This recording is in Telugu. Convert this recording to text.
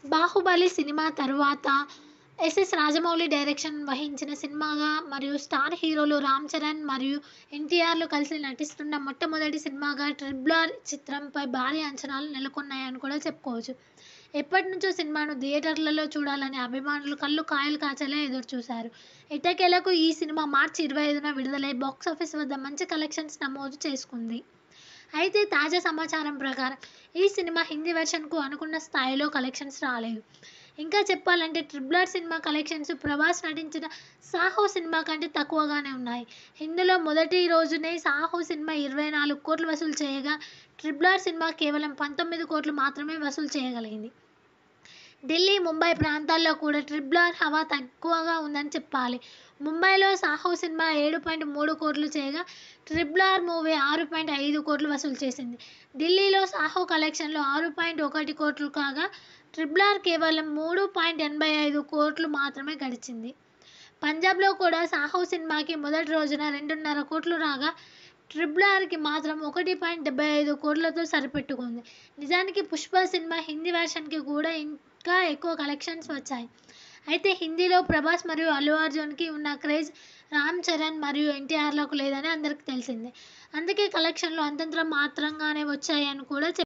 బాహుబలి సినిమా తరువాత ఎస్ఎస్ రాజమౌళి డైరెక్షన్ వహించిన సినిమాగా మరియు స్టార్ హీరోలు రామ్ చరణ్ మరియు ఎన్టీఆర్లు కలిసి నటిస్తున్న మొట్టమొదటి సినిమాగా ట్రిపుల్ ఆర్ చిత్రంపై భారీ అంచనాలు నెలకొన్నాయని కూడా చెప్పుకోవచ్చు ఎప్పటి నుంచో సినిమాను థియేటర్లలో చూడాలని అభిమానులు కళ్ళు కాయలు కాచేలా ఎదురుచూశారు ఎట్టకేలకు ఈ సినిమా మార్చి ఇరవై ఐదున విడుదలై బాక్సాఫీస్ వద్ద మంచి కలెక్షన్స్ నమోదు చేసుకుంది అయితే తాజా సమాచారం ప్రకారం ఈ సినిమా హిందీ వెర్షన్కు అనుకున్న స్థాయిలో కలెక్షన్స్ రాలేదు ఇంకా చెప్పాలంటే ట్రిపుల్ ఆర్ సినిమా కలెక్షన్స్ ప్రభాస్ నటించిన సాహో సినిమా కంటే తక్కువగానే ఉన్నాయి ఇందులో మొదటి రోజునే సాహో సినిమా ఇరవై నాలుగు కోట్లు వసూలు చేయగా ట్రిపుల్ ఆర్ సినిమా కేవలం పంతొమ్మిది కోట్లు మాత్రమే వసూలు చేయగలిగింది ఢిల్లీ ముంబై ప్రాంతాల్లో కూడా ట్రిపుల్ ఆర్ హవా తక్కువగా ఉందని చెప్పాలి ముంబైలో సాహో సినిమా ఏడు పాయింట్ మూడు కోట్లు చేయగా ట్రిపుల్ ఆర్ మూవీ ఆరు పాయింట్ ఐదు కోట్లు వసూలు చేసింది ఢిల్లీలో సాహో కలెక్షన్లు ఆరు పాయింట్ ఒకటి కోట్లు కాగా ట్రిపుల్ ఆర్ కేవలం మూడు పాయింట్ ఎనభై ఐదు కోట్లు మాత్రమే గడిచింది పంజాబ్లో కూడా సాహో సినిమాకి మొదటి రోజున రెండున్నర కోట్లు రాగా ట్రిపుల్ ఆర్కి మాత్రం ఒకటి పాయింట్ డెబ్బై ఐదు కోట్లతో సరిపెట్టుకుంది నిజానికి పుష్ప సినిమా హిందీ వెర్షన్కి కూడా ఇంకా ఎక్కువ కలెక్షన్స్ వచ్చాయి అయితే హిందీలో ప్రభాస్ మరియు అల్లు అర్జున్కి ఉన్న క్రేజ్ రామ్ చరణ్ మరియు ఎన్టీఆర్లకు లేదని అందరికీ తెలిసిందే అందుకే కలెక్షన్లు అంతంత మాత్రంగానే వచ్చాయని కూడా చెప్